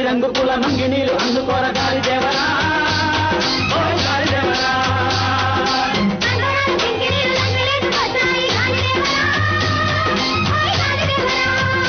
రంగు పూల మంగి నీళ్ళు అందుకోర గాలి దేవరా ఓ గాలి దేవరా అంగరాలు పింకినీరు లంగలేసి వస్తాయి గాలి దేవరా ఓయ్ గాలి దేవరా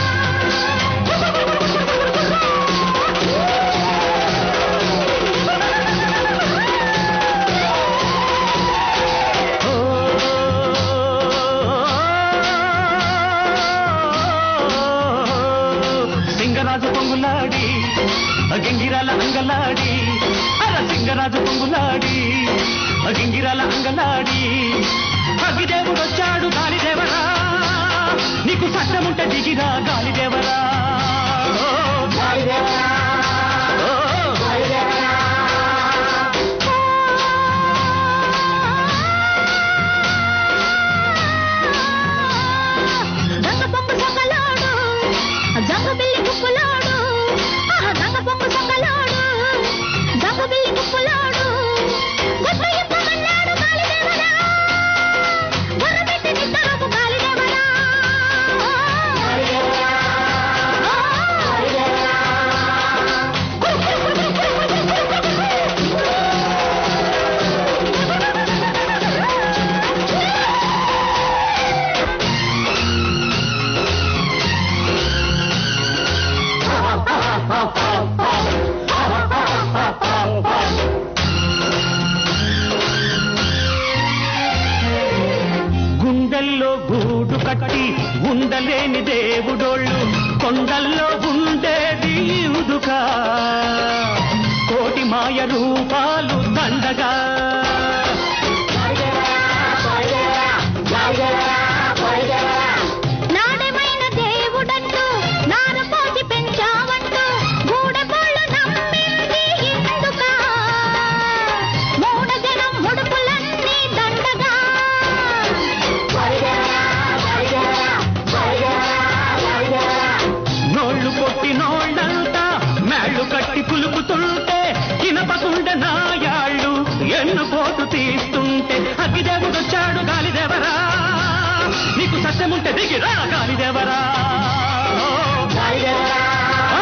సింగరాజు పొంగులాడి గింగిరాల అంగలాడి అర సింగరాజు పొంగులాడి గింగిరాల అంగలాడి అగ్గిదేవుడు వచ్చాడు గాలిదేవరా నీకు సట్టముంటే దిగిరా గాలిదేవరా ఓ, గాలిదేవరా ఓ, దొంగ పొంగు సొంగలోడు దొంగ బిల్లి కుప్పులోడు ఆహా, దొంగ పొంగు సొంగలోడు దొంగ బిల్లి కుప్పులోడు గుర్ర ఇప్పమన్నాడు గాలిదేవరా గుర్ర పెట్టి నిద్దరపు గాలిదేవరా గుండెల్లో గూడు కట్టి ఉండలేని దేవుడోళ్ళు కొండల్లో ఉండేది ఉదుక కోటి మాయ రూపాలు దండగా నాడమైన దేవుడంటూ నారు పోసి పెంచావంటూ గూడెపోళ్ళు నమ్మింది ఎందుక మూడ జనం ముడుపులన్నీ దండగా నోళ్ళు కొట్టి నోళ్ళంతా మేళ్ళు కట్టి కులుపుతుంటే కినపకుండే నాయాళ్ళు ఎన్నుపోటు తీస్తుంటే అగ్గిదేవుడు వచ్చాడు గాలిదేవరా నీకు సత్యముంటే దిగిరా గాలిదేవరా ఓ, ఆ,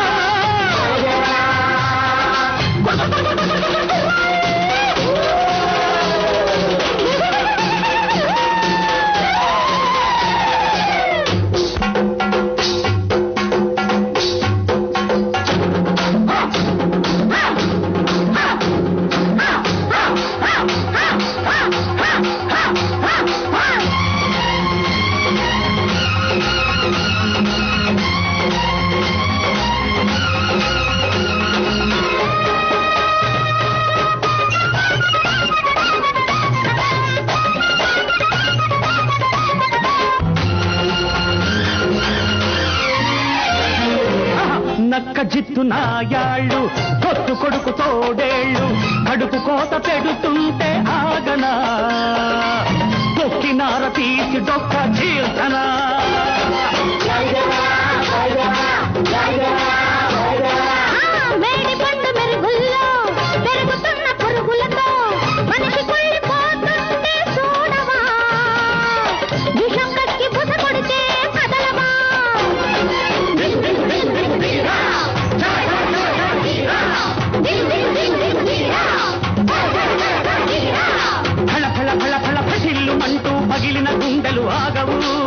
నక్క జిత్తు నాయాళ్ళు కొత్తు కొడుకు తోడేళ్ళు కడుపు కోత పెడుతుంటే ఆగనా కొక్కినార తీసి డొక్క చీల్చనా ఆ మేడి పండు మెరుగుల్లో పెరుగుతున్న పురుగులతో మనిషి కుళ్ళిపోతుంటే చూడవా విషం కక్కి బుస కొడితే కదలవా ఫళ ఫళ ఫళ ఫళ ఫసిల్లు మంటూ పగిలిన గుండెలు ఆగవు